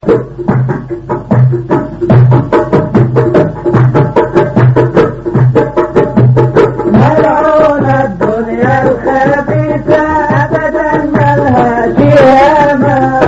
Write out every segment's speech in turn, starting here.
ملعون الدنيا الخبيثة أبدا ملها شهامة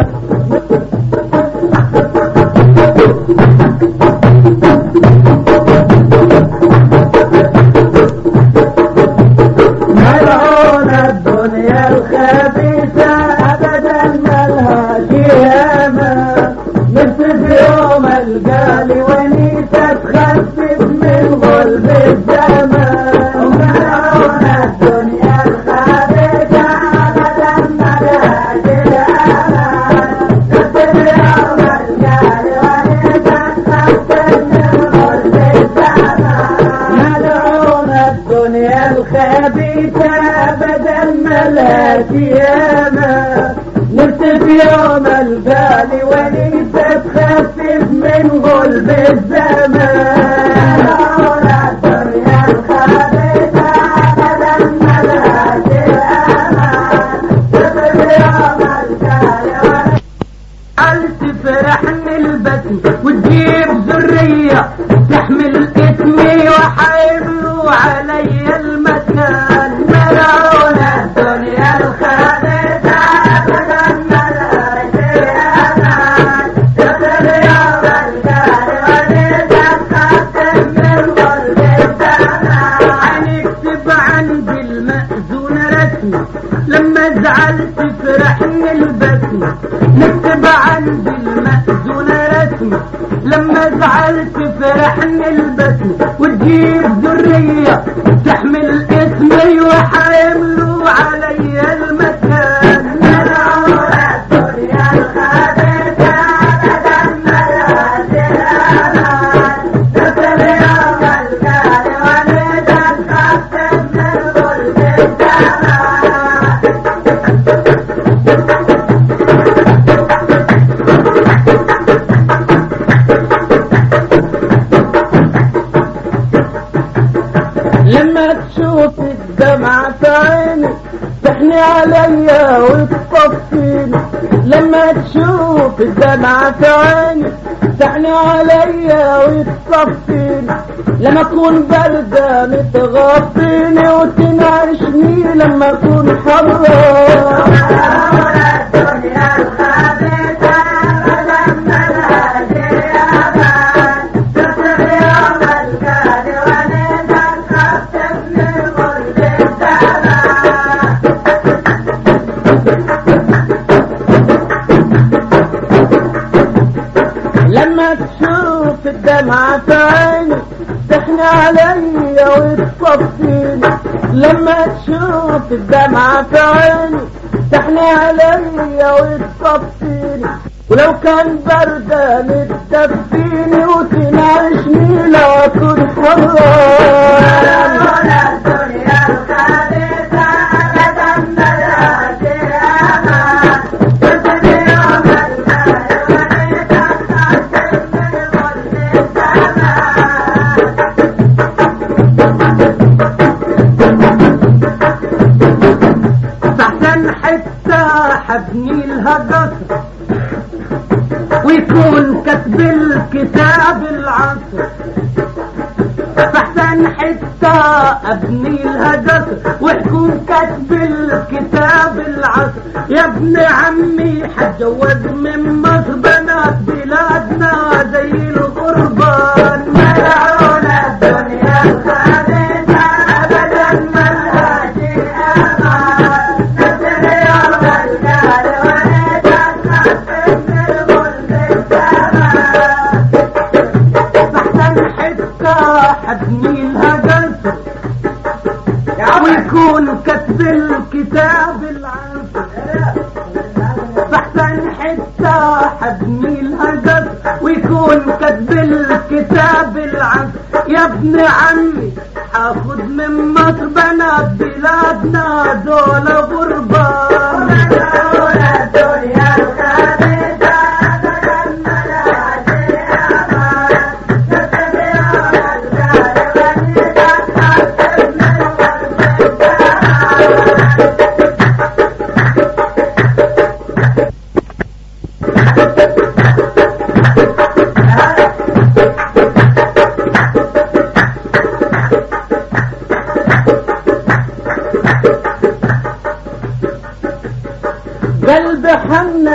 ملعون الدنيا الخبيثة أبدا ملها شهامة مثل يوم القالي ونيسة تخفف من غلب الزمان ملعون الدنيا الخبيثة أبدا ملها شهامة مثل يوم القالي ونيسة تخفف من غلب الزمان ملعون الدنيا الخبيثة أبدا ملها شيامة نفسي في يوم البالي وليسة تخفف من غلب الزمان ملعون الدنيا الخبيثة أبدا ملها شيامة نفسي في يوم البالي وليسة قال تفرحني البسم وتجيب ذرية تحمل اسمي وحيملوا علي المكان ملعون الدنيا الخبيثة أبدا ملها شيئا تفر يوم الجاري وليدة تخفف من قلب الزمان هنكتب عندي المأذون رسمي لما زعلت تفرحني البسمة نكتب عندي المأذون رسمي لما زعلت فرحني البسمة وتجيب ذرية تحمل اسمي وحيملوا علي المكان ملعون الدنيا الخبيثة أبدا ملها شهامات تفر يوم الجاري وليدة تخفف من غلب الزمان لما تشوف الدمعة في عيني تحني عليا وتصفيني لما تشوف الدمعة في عيني تحني عليا وتصفيني لما اكون باردة متغطيني وتنعشني لما اكون حرة الدنيا الخبيثة أبدا ملها شيئا تفر يوم الجاري وليدة تخفف من غلب الزمان لما تشوف الدمعة في عيني تحني عليا وتصفيني لما تشوف الدمعة في عيني تحني عليا وتصفيني ولو كان بردة متدفيني وتنعشني لو اكون حرام الدنيا الخبيثة أبدا ملها شيئا تفر يوم الجاري وليدة تخفف من غلب الزمان فاحسن حتة حبني لها قصر ويكون كتب الكتاب العصر فاحسن حتة ابني لها قصر ويكون كتب الكتاب العصر يا ابن عمي حتجوز من مصر بنات بلادنا زي القربان ملعون الدنيا الخبيثة ابدا ملها شيئا تسر يوم الجاري وليدة تخفف من غلب الزمان فاحسن حتة حبني لها قصر ويكون كتب الكتاب العصر فاحسن حتة حبني لها قصر ويكون كتب الكتاب العصر يا ابن عمي حاخد من مصر بنات بلادنا دول غربان الدنيا الخبيثة أبدا ملها شيئا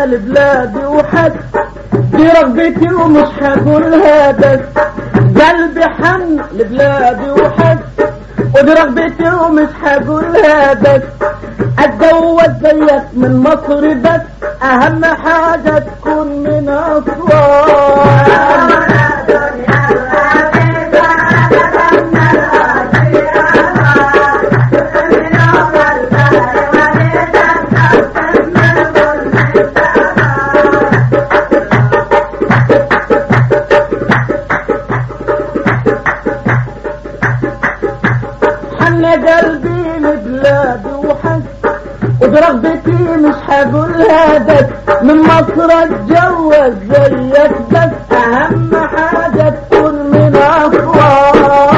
لبلادي وحد دي رغبتي ومش هقولها بس قلبي حن لبلادي وحد ودي رغبتي ومش هقولها بس اتجوز زيك من مصر بس اهم حاجة تكون من اسوان حن قلبي لبلادي وحس وبرغبتي مش هقولها بس من مصر اتجوز زيك بس اهم حاجة تكون من اسوان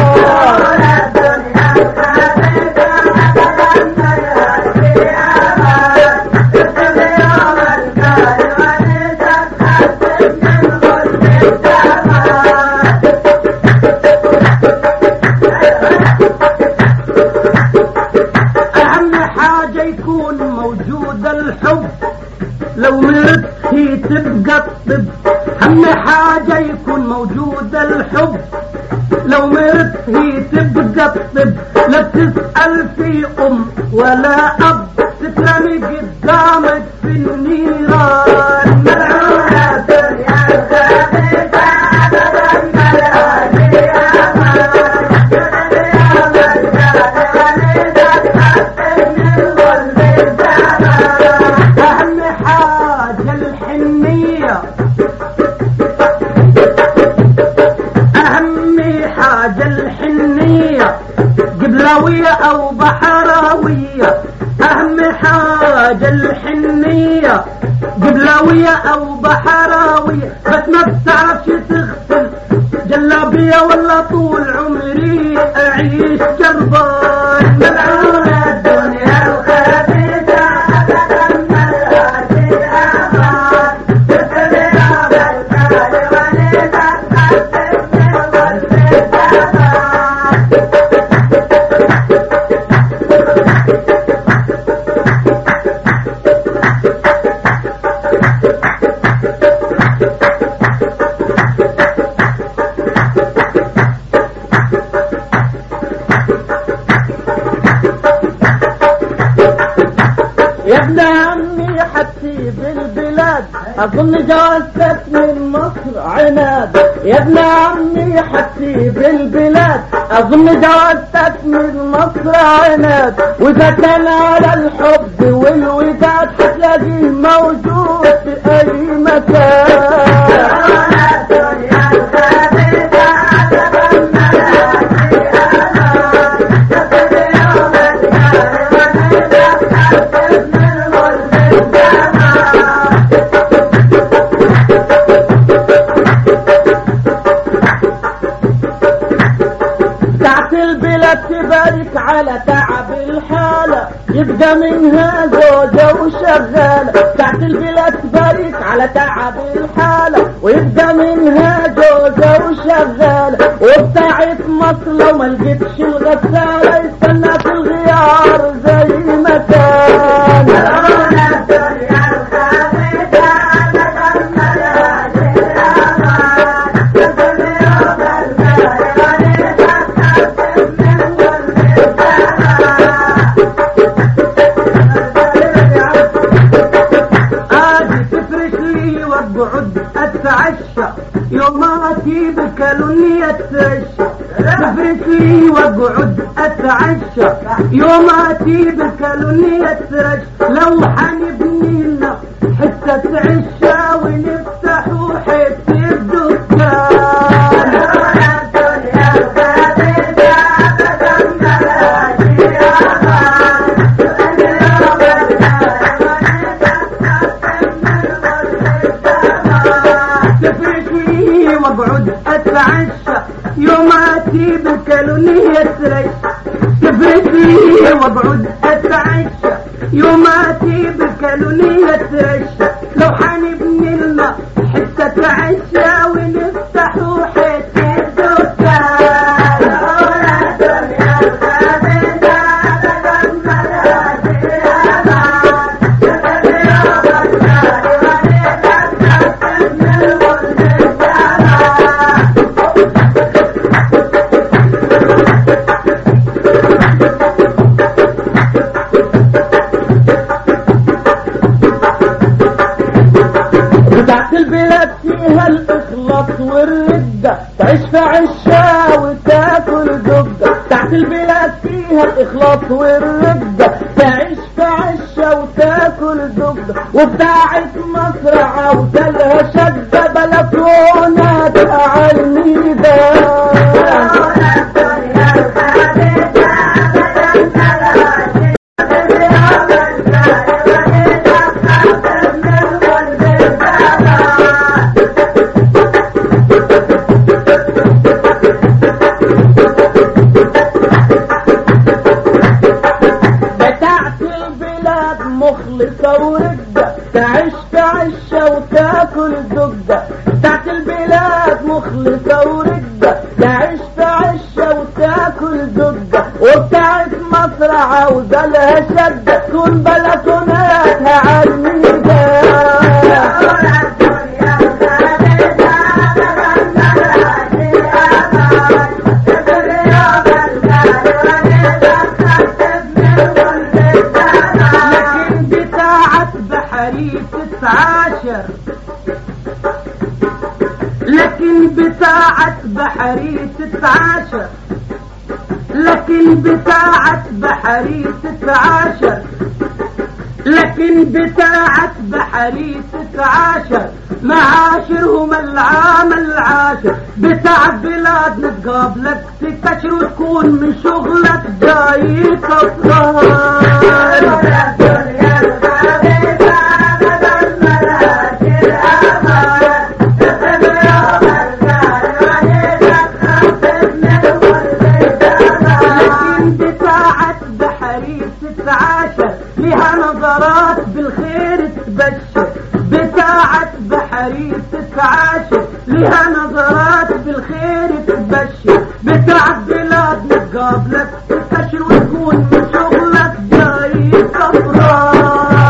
اهم حاجة يكون موجود الحب لو مرت هي تبقى الطب اهم حاجة يكون موجود الحب لو مرت هي تبقى الطب لا تسأل في ام ولا اب تترمي قدامك في النيران ملعونة الدنيا أهم حاجة الحنية أهم حاجة الحنية قبلاوية أو بحراوية أهم حاجة الحنية قبلاوية أو بحراوية بس ما بتعرفش تغسل جلابية ولا طول عمري أعيش جربان ملعونة الدنيا الخبيثة يا ابن عمي حتسيب البلاد اظن جوازتك من مصر عناد يا ابن عمي حتسيب البلاد اظن جوازتك من مصر عناد واذا كان على الحب والوداد هتلاقيه موجود في اي مكان ساعة البلاد تبارك على تعب الحالة يبقى منها زوجة وشغالة ساعة البلاد تبارك على تعب الحالة ويبقى منها زوجة وشغالة وبتاعت مصر لو ما لقيتش الغسالة يستنى في الغيار زي ما كان ادي تفرش لي واقعد اتعشى يوم ما اجيب كالوني اتعشى تفرش لي واقعد اتعشى يوم ما اجيب كالوني اتعشى لو حنبني لنا حتة عشا ونفتحوا حتة دكان تفرش لي واقعد اتعشى يوم اتي بالكالونية ترش تفرش لي واقعد اتعشى يوم اتي بالكالونية ترش لو حنبني لنا حتة عشا ونفتحوا حتة دكان تحت البلاد فيها الاخلاص والردة تعيش في عشا وتاكل زبدة تحت البلاد فيها الاخلاص والردة تعيش في عشا وتاكل زبدة وبتاعت مصر عاوزة لها شدة بلكونات على الميدان بتاعت البلاد مخلصة وردة تعيش في عشة وتاكل زبدة بتاعت البلاد مخلصة وردة تعيش في عشة وتاكل زبدة وبتاعت مصر عاوزة لها شدة تكون بلكوناتها على الميدان لكن بتاعت بحري تتعاشر لكن بتاعت بحري تتعاشر لكن بتاعت بحري تتعاشر لكن بتاعت بحري تتعاشر معاشرهم العام العاشر بتاع بلاد نتقابلك تكشر وتكون من شغلك جاي كفران لكن بتاعت بحري تتعاشر لها نظرات بالخير تبشر بتاعت بحري تتعاشر لها نظرات بالخير تبشر بتاعت بلاد نتقابلك تكشر وتكون من شغلك جاي كفران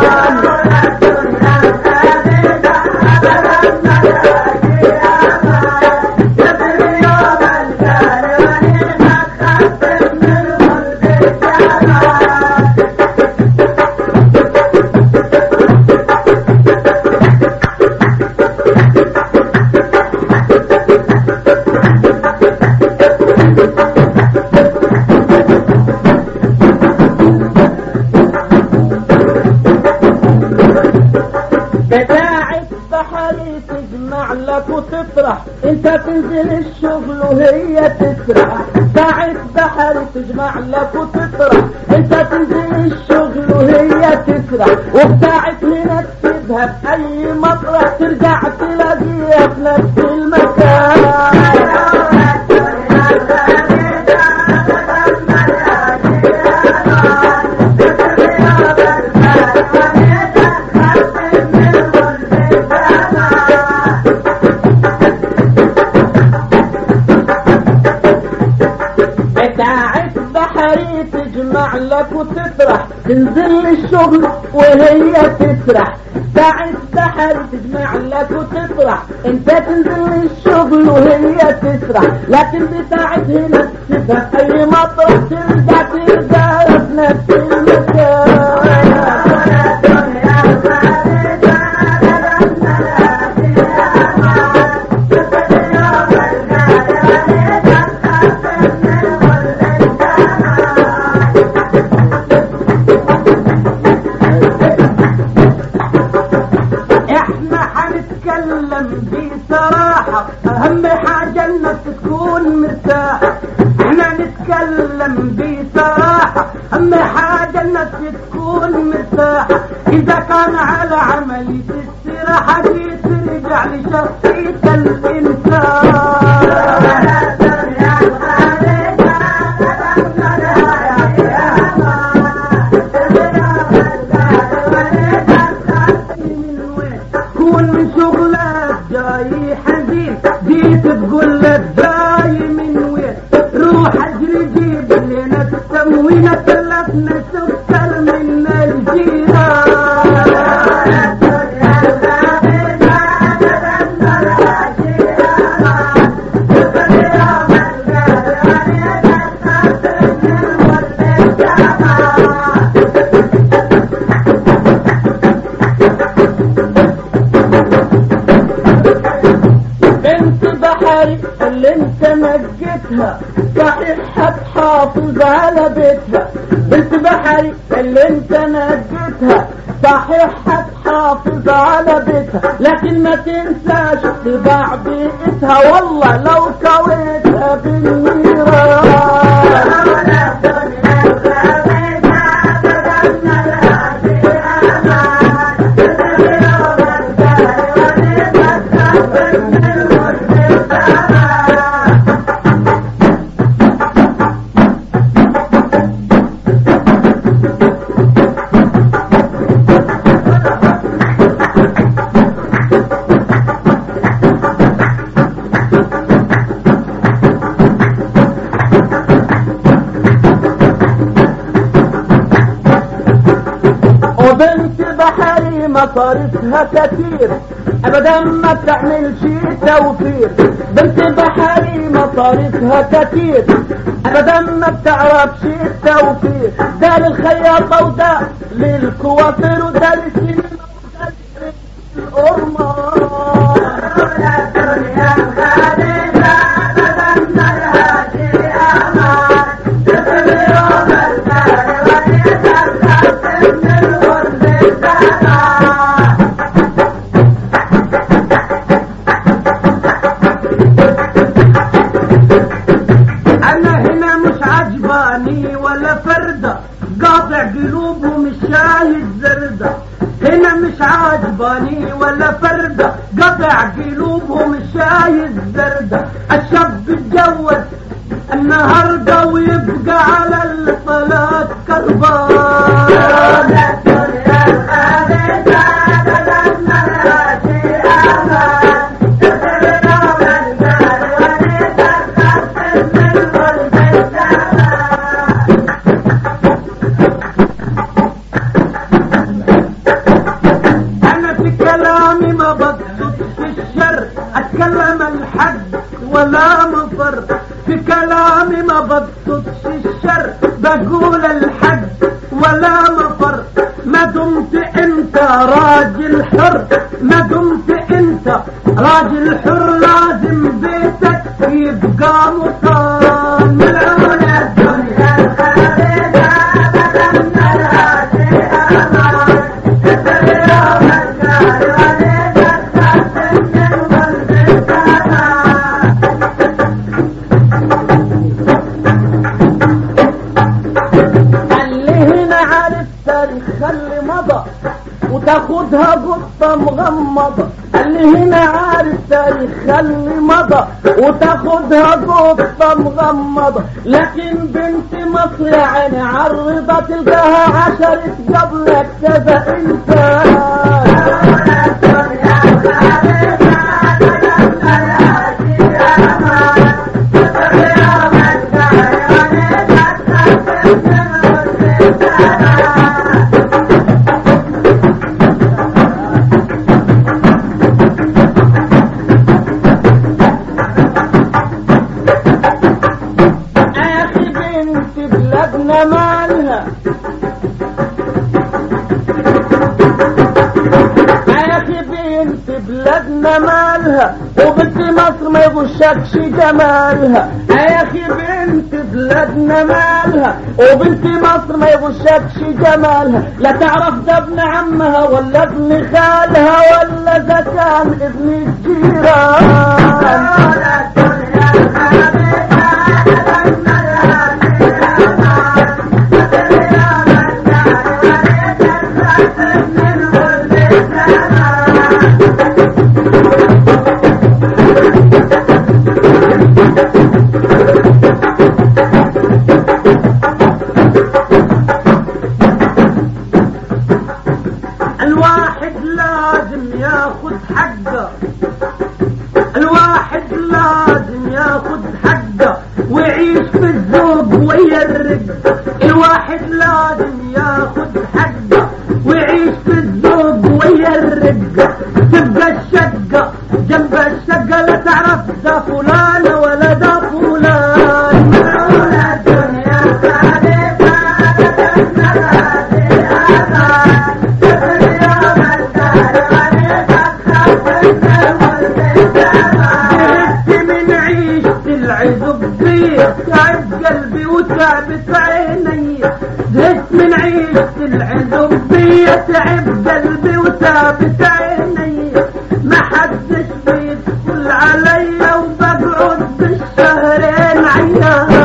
بتاعت بحري تجمع لك وتطرح انت تنزل الشغل وهي تسرح بتاعت بحري تجمع لك وتطرح انت تنزل الشغل وهي تسرح وبتاعت هنا تسيبها بأي مطرح ترجع تلاقيها في نفس المكان بتاعت بحري تجمع لك وتطرح تنزل الشغل وهي تسرح بتاعت بحري تجمع لك وتطرح انت تنزل الشغل وهي تسرح لكن بتاعت هنا تسيبها اي مطرح ترجع ترجع في نفس المكان احنا حنتكلم بصراحة اهم حاجة انك تكون مرتاحة احنا نتكلم بصراحة اهم حاجة انك تكون مرتاحة اذا كان على عملية السراحة دي ترجع لشخصية الانسان كون من شغلك جاي حزين جيت تقول لك جاي من وين روح اجري جيب لنا التموين كلفنا سكر من الجيران بنت بحري اللي انت نجيتها صحيح هتحافظ على بيتها بنت بحري اللي انت نجيتها صحيح هتحافظ على بيتها لكن ما تنساش تباع بيئتها والله لو كويتها وبنت بحري مصاريفها كتير ابدا ما بتعملش توفير بنت بحري مصاريفها كتير ابدا ما بتعرفش التوفير ده للخياطة وده للكوافير وده للسينما وده انا هنا مش عجباني ولا فردة قاطع قلوبهم الشاهد زردة هنا مش عجباني ولا فردة قاطع قلوبهم الشاهد زردة الشاب اتجوز النهاردة ويبقى على الصلاة كربان انا في كلامي ما بقصد في الشر اتكلم الحق ولا مفر في كلامي ما بقصد في الشر بقول الحق ولا مفر ما دمت انت راجل حر ما دمت انت راجل حر لازم بيتك يبقى مصان ملعون الدنيا اللي هنا عارف تاريخ اللي مضى وتاخدها قطة مغمضة اللي هنا عارف تاريخ اللي مضى وتاخدها قطة مغمضة لكن بنت مصر يا عيني عرضة تلقاها عشرة قبلك كذا انسان اخي بنت بلادنا مالها اخي بنت بلادنا مالها وبنت مصر ما يغشكش جمالها اخي بنت بلادنا مالها وبنت مصر ما يغشكش جمالها لا تعرف ده ابن عمها ولا ابن خالها ولا ده كان ابن الجيران الواحد لازم ياخد حقه الواحد لازم ياخد حقه ويعيش في الذوق ويرق الواحد لازم ياخد حقه ويعيش في الذوق ويرق تبقى الشقة جنب الشقة لا تعرف ده فلان ولا ده فلان ملعون الدنيا خالفة وثابت عيني زهقت من عيشة العزوبية تعب قلبي وثابت عيني ما حدش بيدخل عليا وبقعد بالشهرين عيان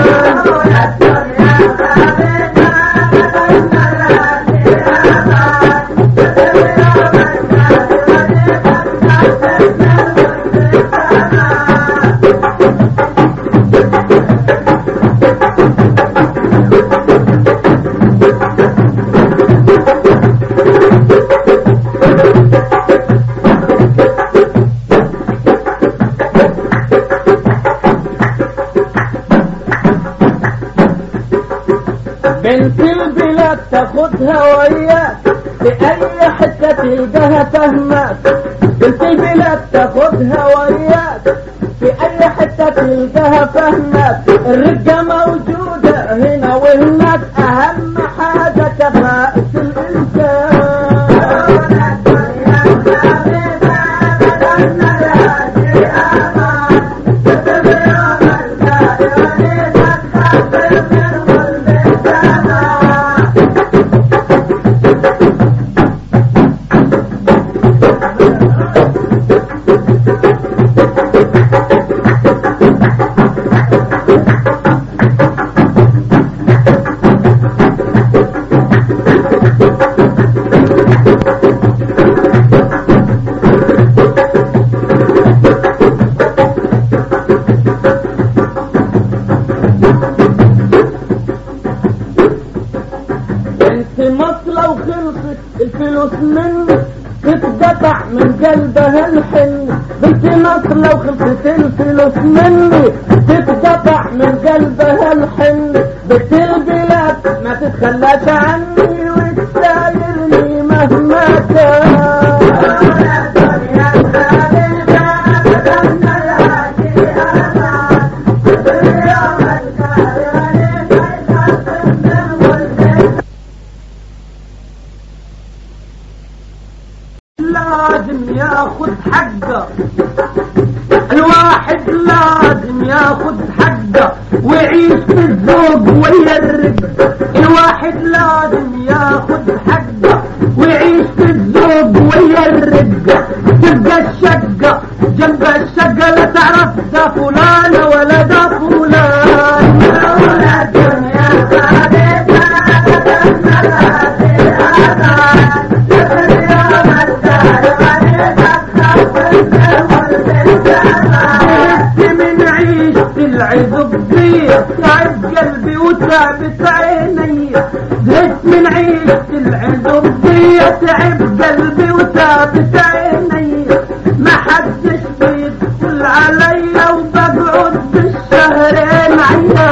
بنت البلاد تاخدها وياك في اي حتة تلقاها فهماك بنت البلاد تاخدها وياك في اي حتة تلقاها فهماك الرجة موجودة هنا وهناك اهم حاجة كفاءة الانسان انت مصلة وخلصت الفلوس منك تتقطع من قلبها الحن بنت مصلة وخلصت الفلوس مني تتقطع من قلبها الحن بنت البلاد ما تتخلاش عني وتسايرني مهما كان لازم ياخد حقه الواحد لازم ياخد حقه ويعيش بالذوق ويا الرق الواحد لازم ياخد حقه ويعيش بالذوق ويا الرق تبقى الشقة جنب الشقة لا تعرف ده فلان ولا ده فلان ولا الدنيا من عيشة العزبية تعب قلبي وثابت عيني زهقت من عيشة العزبية تعب قلبي وثابت عيني ما حدش بيدخل عليا وبقعد بالشهرين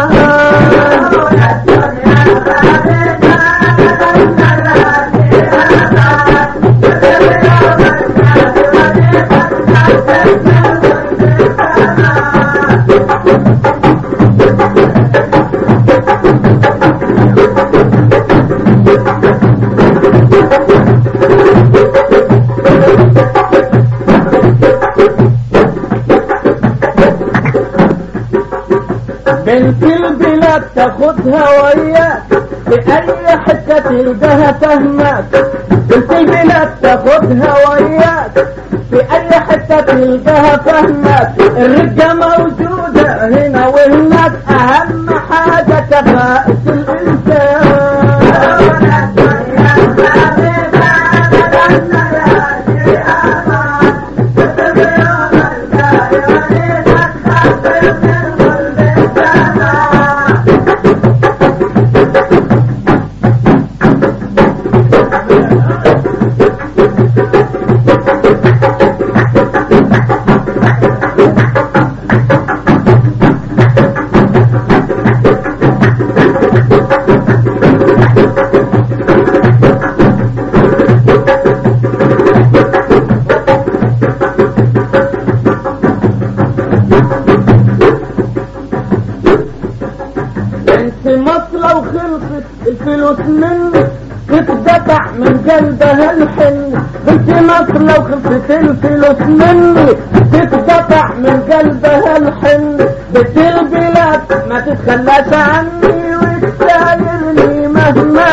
بنت البلاد تاخدها وياك في اي حتة تلقاها فهماك بنت البلاد تاخدها وياك في اي حتة تلقاها فهماك الرجة موجودة هنا وهناك اهم حاجة كفاءة الانسان انت مصلة وخلصت الفلوس منك تتقطع من قلبها الحن بنت مصلة وخلصت الفلوس مني تتقطع من قلبها الحن بنت البلاد ما تتخلاش عني وتسايرني مهما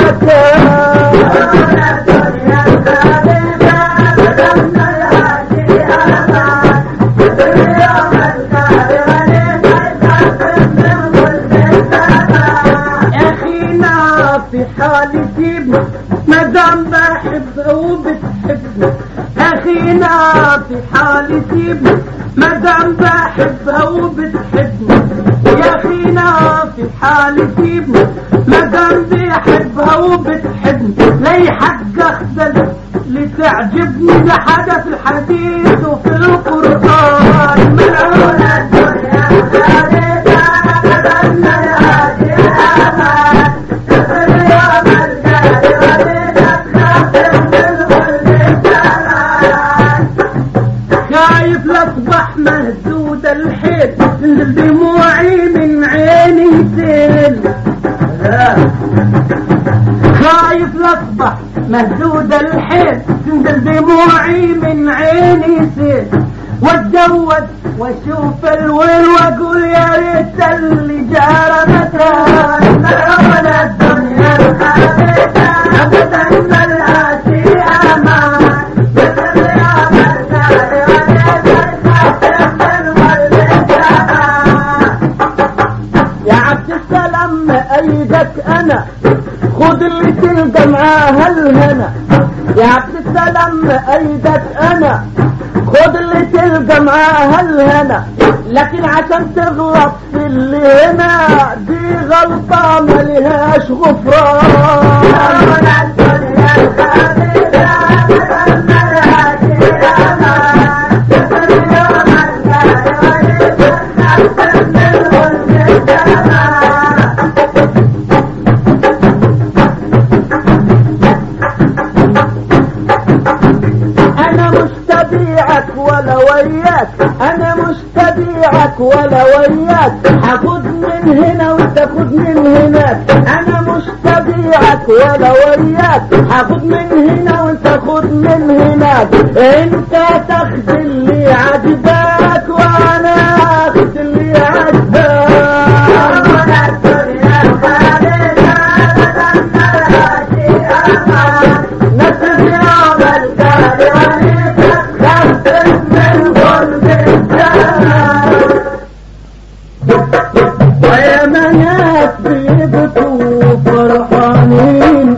اخينا في حالي جيبني مدام بحب وبتحبني اخينا في حالي جيبني مدام بحبها وبتحبني يا اخينا في حالي جيبني مدام بحبها وبتحبني لي حق اخذل لتعجبني ده حدث الحديث وفي القرآن ملعونة الدنيا خايف لاصبح مهزود الحيل تنزل دموعي من عيني سيل خايف لاصبح مهزود الحيل تنزل دموعي من عيني سيل واتجوز واشوف الويل واقول يا ريت اللي جار مكان ملعون الدنيا الحبيبة ابدا ملها في امان يا عبد السلام ايدك انا خد اللي تلقى معاها الهنا يا عبد السلام ايدك انا خد اللي تلقى معاها الهنا لكن عشان تغلط في اللي هنا دي غلطة ملهاش غفران انا مش تبيعك ولا وياك انا مش تبيعك ولا وياك هاخد من هنا وتاخد من هناك انا مش تبيعك ولا وياك هاخد من هنا وتاخد من هناك انت تاخد اللي عجبك وانا اخد اللي عجبك نسل يوم القادر خمس من قلب الجنة ويا مناس بيبكوا فرحانين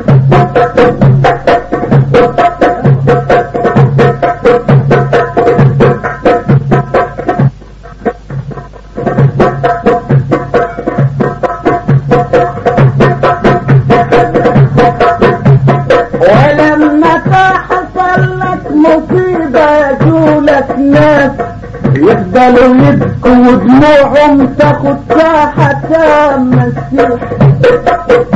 ولما تحصل لك مصيبة يجولك ناس يفضلوا يبكوا ودموعهم تاخد ساحة تامة السيح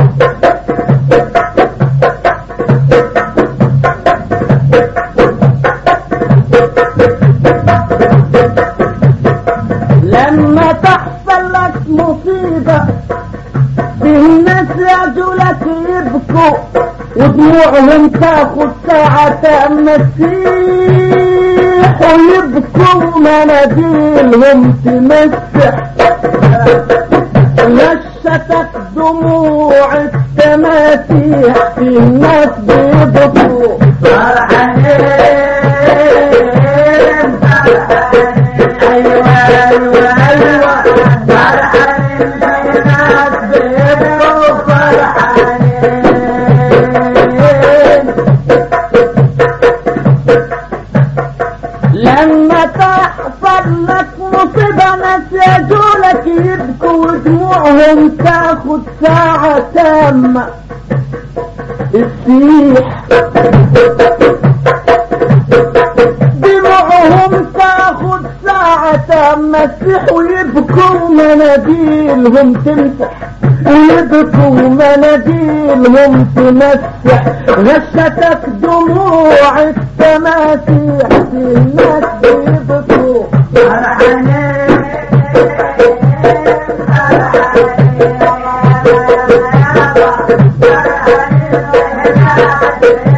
لما تحصل لك مصيبة فيه الناس يجولك يبكوا ودموعهم تاخد ساعة مسيح ويبكوا مناديلهم تمسح غشتك دموع التماسيح في الناس بيبكوا فرحانين ايوه ايوه ايوه فرحانين الناس بيبكوا فرحانين لما تحصل لك مصيبة ناس يجولك يبكوا ودموعهم تاخد ساعة تامة السيح دموعهم تاخد ساعة تامة السيح ويبكوا مناديلهم تمسح ويبكوا مناديلهم تمسح غشتك دموع التماسيح في الناس بيبكوا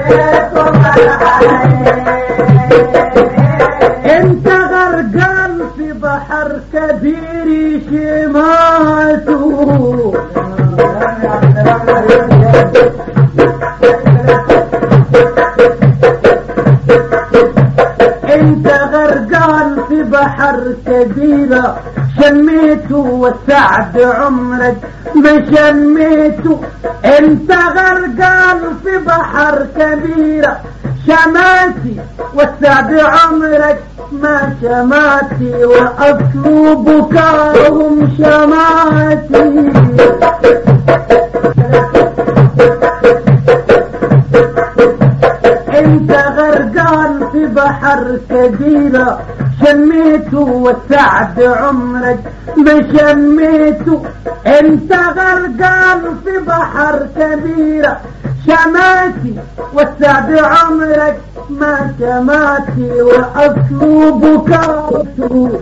انت غرقان في بحر كبير شماته انت غرقان في بحر كبيرة شميته وسعد عمرك ما شميته انت غرقان في بحر كبيرة شماتي وسعد عمرك ما شماتي واصل بكاهم شماتي انت غرقان في بحر كبيرة شميته وسعد عمرك ما شميته انت غرقان في بحر كبيرة شماتي وسعد عمرك ما شماتي واصل بكاته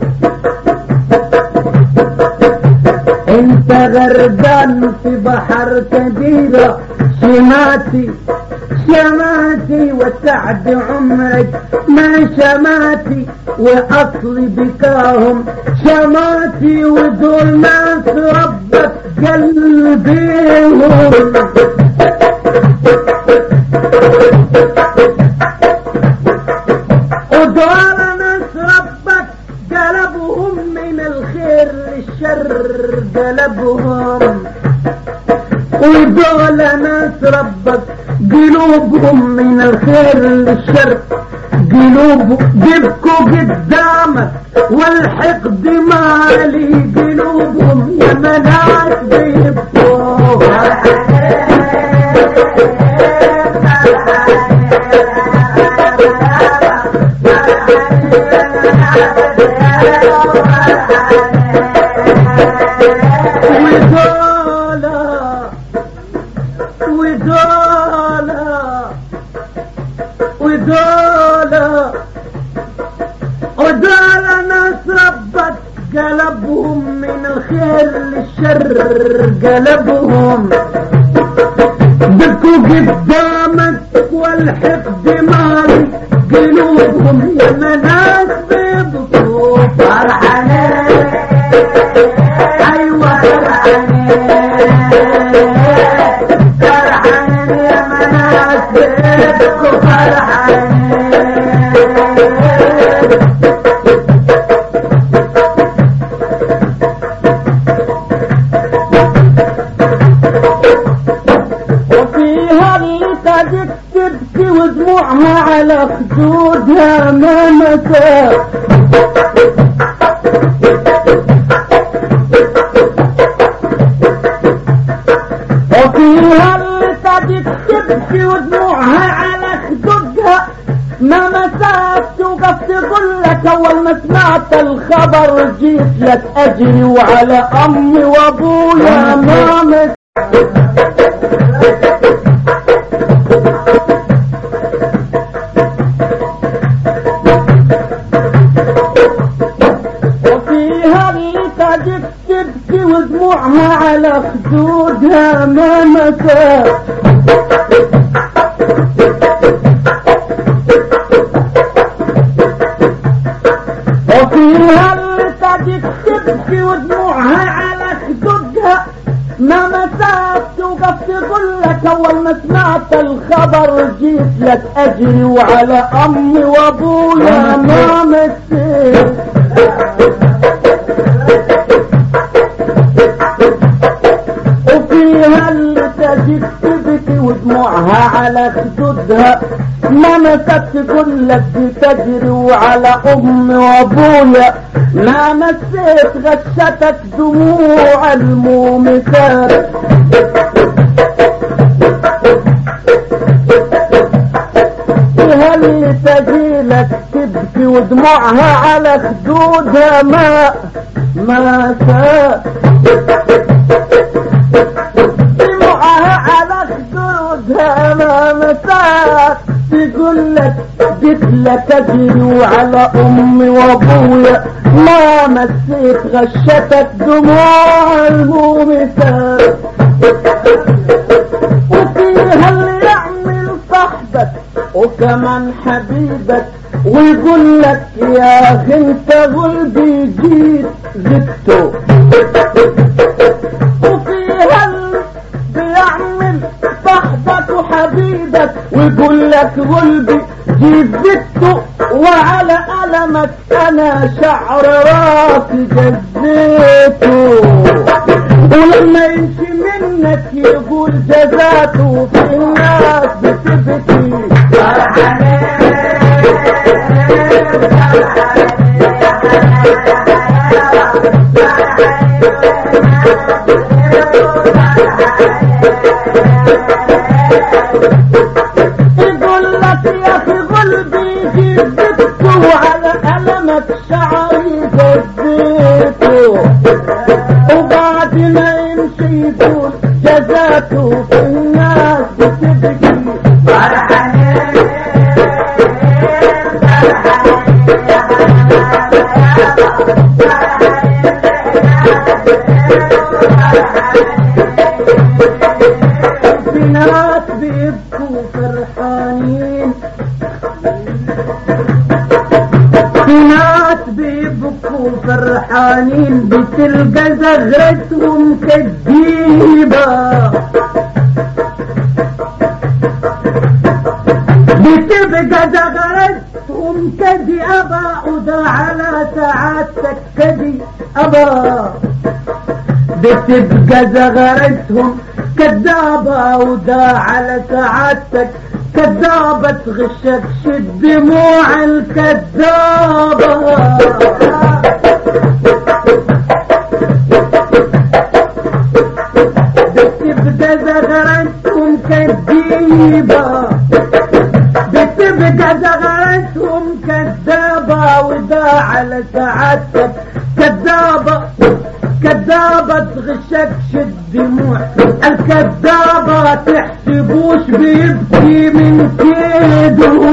انت غرقان في بحر كبيرة شماتي شماتي وسعد عمرك ما شماتي واصلي بكاهم شماتي ودول ناس ربك قلبيهم ودول ناس ربك قلبهم من الخير للشر قلبهم ودول ناس ربك قلوبهم من الخير للشر قلوب بيبكوا قدامك والحقد مالي قلوبهم يا مناس بيبكوا ودولا ودولا ودولا ودولا ناس ربك قلبهم من الخير للشر قلبهم بكوا قدامك والحقد مالي قلوبهم يا مناس بيبكوا فرحانين ايوه فرحانين فرحانين يا مناس بيبكوا فرحانين وفيها اللي تجد تبكي ودموعها على خدودها ما متى وفيها اللي تجد تبكي ودموعها على خدودها ما مسات توقف تقول لك اول ما سمعت الخبر جيت لك اجري وعلى امي وابويا ما مس وفيها اللي تجد تبكي ودموعها على خدودها ما مسات وفيها اللي تجد تبكي ودموعها على خدودها ما مسات توقف تقول لك اول ما سمعت الخبر جيت لك اجري وعلى امي وابويا ما مسيت وفيها اللي تجد تبكي ودموعها على خدودها ما مسكت تقول لك تجري وعلى امي وابويا ما مسيت غشتك دموع المومسات فيها اللي تجيلك تبكي ودموعها على خدودها ما ما سات دموعها على خدودها ما مسات تقول لك جيت لك اجري وعلى امي وابويا ما مسيت غشتك دموع المومسات وفيها اللي يعمل صاحبك وكمان حبيبك ويقول لك يا اخي انت غلبي جيت زدته وفيها ال- بيعمل صاحبك وحبيبك ويقول لك غلبي جيت زدته وعلى ألمك انا شعر راسي جزيته ولما يمشي منك يقول جزاته في الناس بتبكي يقول لك يا في قلبي جبته وعلى ألمك شعري جزيته وبعد ما يمشي يقول جزاته في الناس بتبكي في ناس بيبكوا فرحانين في ناس بيبكوا فرحانين بتلقى زغرتهم كديبة بتبقى زغرتهم كديبة وده على سعادتك كديبة بتبقى زغرتهم كذابة وده على سعادتك كذابة تغشك شد دموع الكذابة بتبقى زغرتهم كذيبة بتبقى زغرتهم كذابة وده على سعادتك كذابة كذابة تغشك شد دموع الكذابة تحسبوش بيبكي من كيده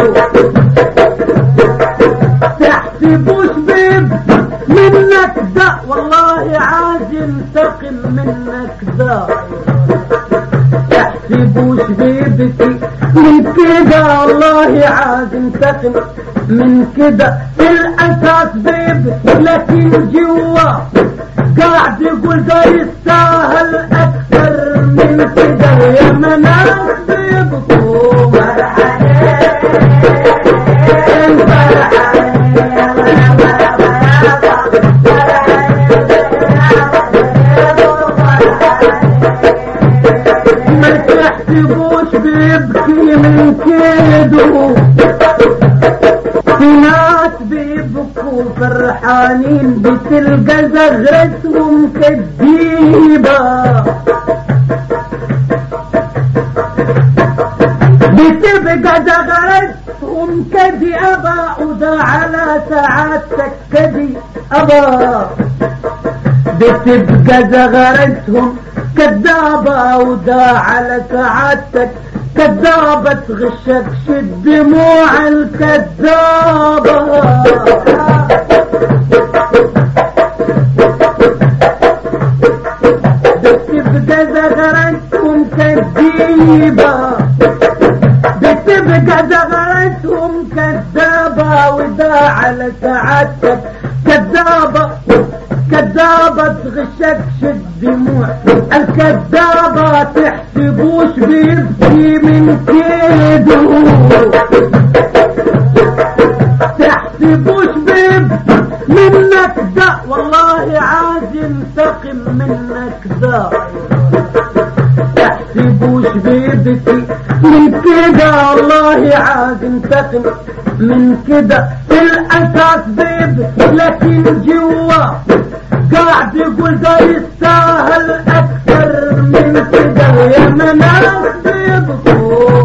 تحسبوش بيبكي منك ده والله عاجل تقل منك ده تحسبوش بيبكي من كده والله عاد انتقم من كده في الاساس بيبكي لكن جوا قاعد يقول ده يستاهل اكثر من كده يا مناس بيبكوا ما تحسبوش بيبكي من كيده في ناس بيبكوا فرحانين بتلقى زغرتهم كديبة بتبقى زغرتهم كديبة وده على سعادتك كديبة بتبقى زغرتهم كذابة وده على سعادتك كذابة تغشك شد دموع الكذابة بتبقى زغرتهم كذيبة بتبقى زغرتهم كذابة وده على سعادتك كذابة كذابة تغشك شد دموع الكذابة تحسبوش بيبكي من كيده تحسبوش بيبكي منك ده والله عاجل انتقم منك ده تحسبوش بيبكي من كده والله عاد انتقم من كده في الاساس بيبكي لكن جوا قاعد يقول ده يستاهل اكثر من كده يا مناس بيبكوا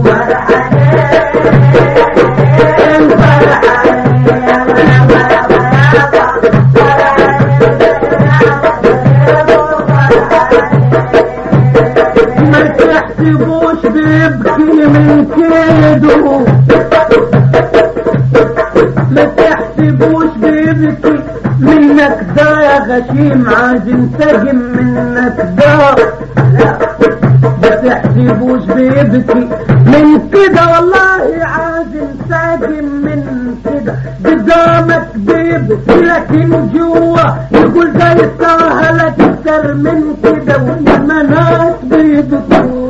ما تحسبوش بيبكي من كيده ما تحسبوش بيبكي منك ده يا غشيم عايز ينتقم منك ده ما تحسبوش بيبكي من كده والله عايز ينتقم من كده قدامك بيبكي لكن جوا يقول زي السهلة اكتر من كده والمنات بيبكوا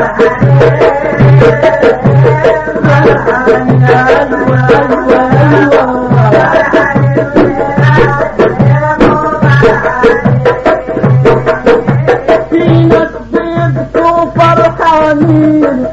في ناس بيبكوا فرحانين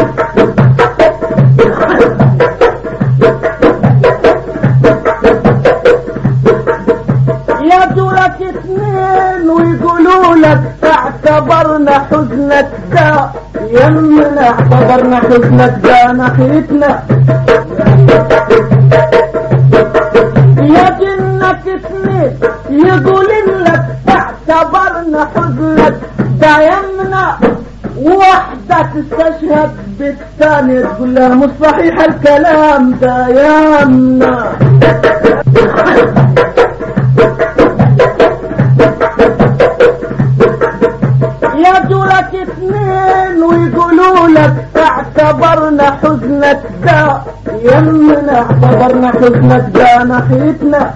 يدوا لك اثنين ويقولوا لك اعتبرنا حزنك ده يمنا اعتبرنا حزنك ده ناحيتنا يا جنك اثنين يقول لك اعتبرنا حزنك ده يمنا واحدة تستشهد بالثانية تقول لها مش صحيح الكلام ده يمنا يجوا لك اثنين ويقولوا لك اعتبرنا حزنك ده يمنا اعتبرنا حزنك ده ناحيتنا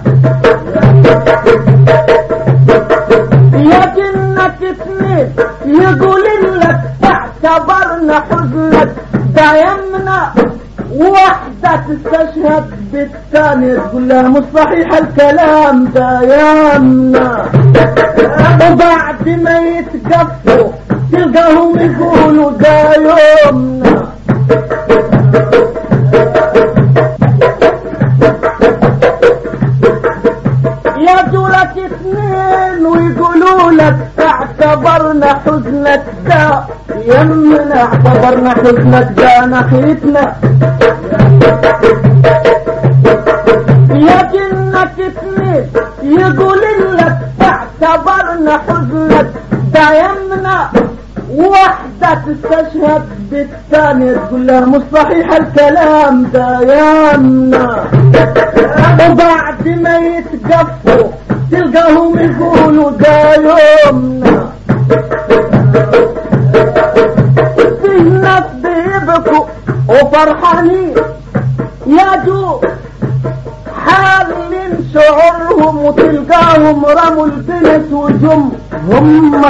يا جنك اثنين يقول لك اعتبرنا حزنك ده يمنا واحدة تستشهد بالثانية تقول لها مش صحيح الكلام ده يمنا وبعد ما يتقفوا تلقاهم يقولوا ده يومنا يدوا لك اثنين ويقولوا لك اعتبرنا حزنك ده يمنا اعتبرنا حزنك ده ناحيتنا يا جنك اثنين يقول لك اعتبرنا حزنك ده يمنا واحدة تستشهد بالثانية تقول لها مش صحيح الكلام ده يمنا وبعد ما يتقفوا تلقاهم يقولوا ده يومنا في ناس بيبكوا وفرحانين يجوا حاملين شعورهم وتلقاهم رموا البنت وجم هم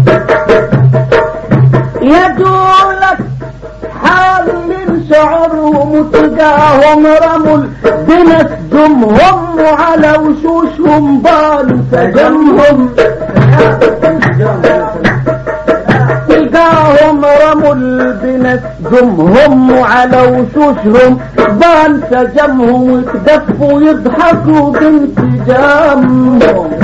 يجولك حاملين شعورهم وتلقاهم رموا البنت جم هم على وشوشهم بان سجمهم تلقاهم رموا البنت جمهم على وشوشهم بان سجمهم ويتدفوا يضحكوا بانسجامهم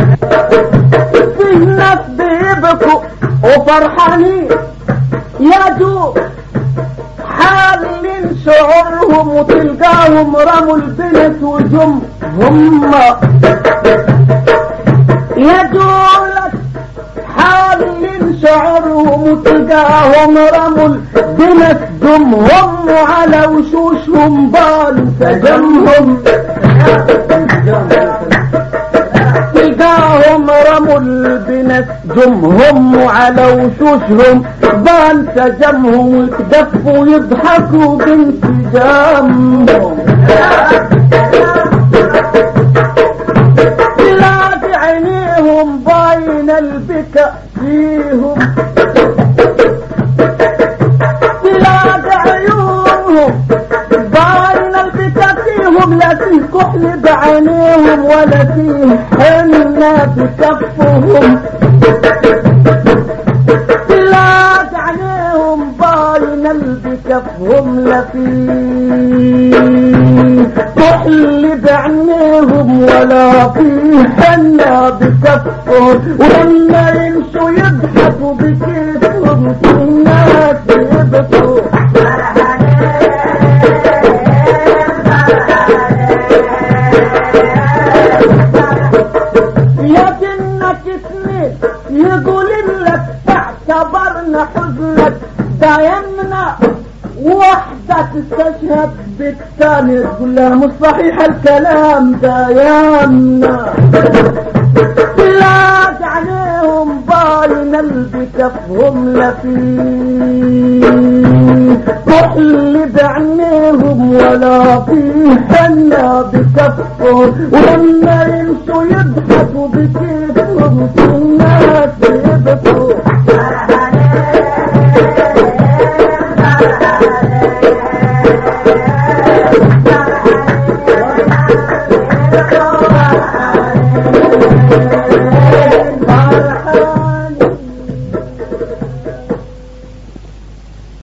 في ناس بيبكوا وفرحانين يجوا حاملين شعورهم وتلقاهم رموا البنت وجم هم يجولك حاملين شعورهم وتلقاهم رموا البنت جمهم على وشوشهم بان سجمهم تلقاهم رموا البنت جمهم على وشوشهم بان سجمهم ويتدفوا يضحكوا بانسجامهم تلاقي عينيهم باين البكا فيهم تلاقي عيونهم باين البكا فيهم لا فيه كحل بعينيهم ولا فيه حنة بكفهم تلاقي عينيهم باين البكفهم لا فيه كحل بعينيهم ولا فيه حنة بكفهم ولما يمشوا يضحكوا بكيفهم في الناس يبكوا يا جنك اثنين يقول لك اعتبرنا حزنك ده يمنع واحدة تستشهد بالثانية تقول لها مش صحيح الكلام ده يمنع تلاقي عليهم باين البكا في كفهم لفيه كحل بعينيهم ولا بيهنا بكفهم ولما يمشوا يضحكوا بكيفهم في الناس يبكوا